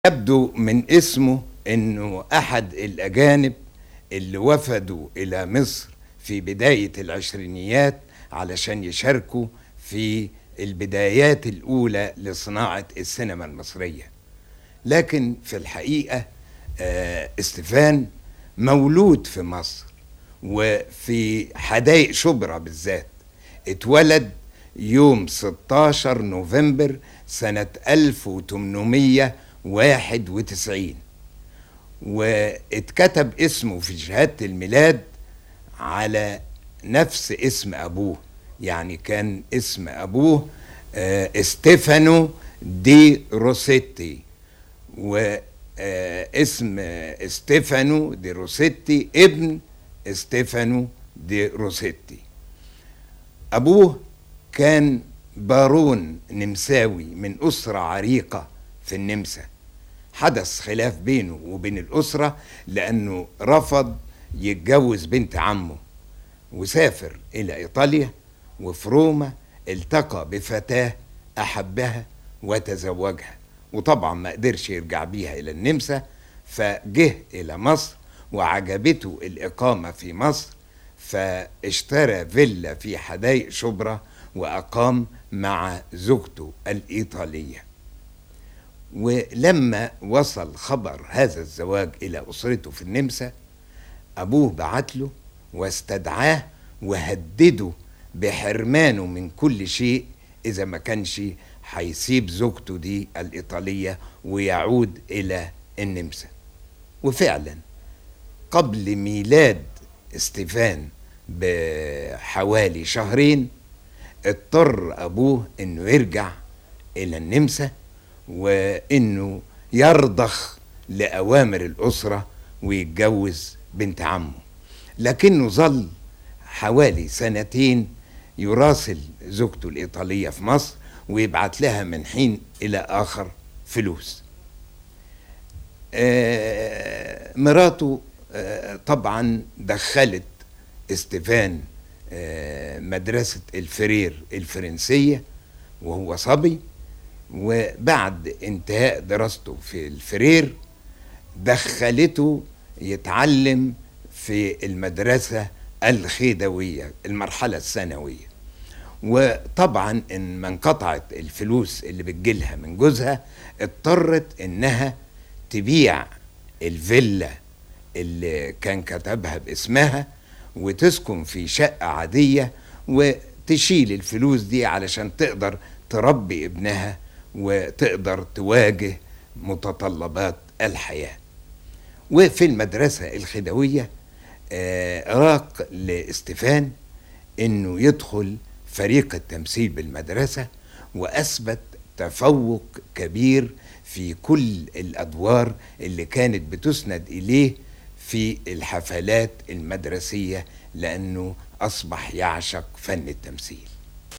يبدو من اسمه انه احد الاجانب اللي وفدوا الى مصر في بدايه العشرينيات علشان يشاركوا في البدايات الاولى لصناعه السينما المصريه لكن في الحقيقه آه، استفان مولود في مصر وفي حدائق شبرا بالذات اتولد يوم 16 نوفمبر سنة 1891 واتكتب اسمه في شهادة الميلاد على نفس اسم أبوه يعني كان اسم أبوه آه، استيفانو دي روسيتي واسم استيفانو دي روسيتي ابن استيفانو دي روسيتي أبوه كان بارون نمساوي من أسرة عريقة في النمسا حدث خلاف بينه وبين الأسرة لأنه رفض يتجوز بنت عمه وسافر إلى إيطاليا وفي روما التقى بفتاة أحبها وتزوجها وطبعا ما قدرش يرجع بيها إلى النمسا فجه إلى مصر وعجبته الإقامة في مصر فاشترى فيلا في حدائق شبرا وأقام مع زوجته الإيطالية ولما وصل خبر هذا الزواج إلى أسرته في النمسا أبوه بعت له واستدعاه وهدده بحرمانه من كل شيء إذا ما كانش هيسيب زوجته دي الإيطالية ويعود إلى النمسا وفعلا قبل ميلاد استيفان بحوالي شهرين اضطر ابوه انه يرجع الى النمسا وانه يرضخ لاوامر الاسره ويتجوز بنت عمه لكنه ظل حوالي سنتين يراسل زوجته الايطاليه في مصر ويبعت لها من حين الى اخر فلوس آه مراته آه طبعا دخلت استيفان آه مدرسة الفرير الفرنسية وهو صبي وبعد انتهاء دراسته في الفرير دخلته يتعلم في المدرسة الخيدوية المرحلة الثانوية وطبعا ان ما انقطعت الفلوس اللي بتجيلها من جوزها اضطرت انها تبيع الفيلا اللي كان كتبها باسمها وتسكن في شقة عادية وتشيل الفلوس دي علشان تقدر تربي ابنها وتقدر تواجه متطلبات الحياة وفي المدرسة الخدوية آه راق لاستفان انه يدخل فريق التمثيل بالمدرسة وأثبت تفوق كبير في كل الأدوار اللي كانت بتسند إليه في الحفلات المدرسية لأنه أصبح يعشق فن التمثيل